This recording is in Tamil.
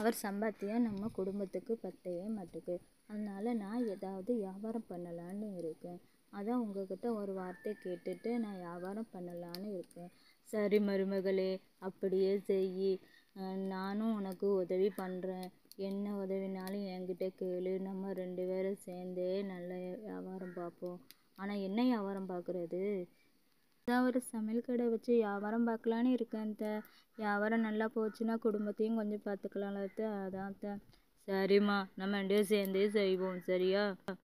அவர் சம்பாத்தியம் நம்ம குடும்பத்துக்கு பத்தவே மாட்டுக்கு அதனால நான் ஏதாவது வியாபாரம் பண்ணலான்னு இருக்கேன் அதான் உங்ககிட்ட ஒரு வார்த்தை கேட்டுட்டு நான் வியாபாரம் பண்ணலான்னு இருக்கேன் சரி மருமகளே அப்படியே செய் நானும் உனக்கு உதவி பண்ணுறேன் என்ன உதவினாலும் என்கிட்ட கேளு நம்ம ரெண்டு பேரும் சேர்ந்தே நல்ல வியாபாரம் பார்ப்போம் ஆனால் என்ன வியாபாரம் பார்க்குறது அதான் ஒரு சமையல் கடை வச்சு வியாபாரம் பார்க்கலான்னு இருக்கேன் அத்தை வியாபாரம் நல்லா போச்சுன்னா குடும்பத்தையும் கொஞ்சம் பார்த்துக்கலாம்ல அத்தை அதான் அத்தை சரிம்மா நம்ம ரெண்டு பேரும் சேர்ந்தே செய்வோம் சரியா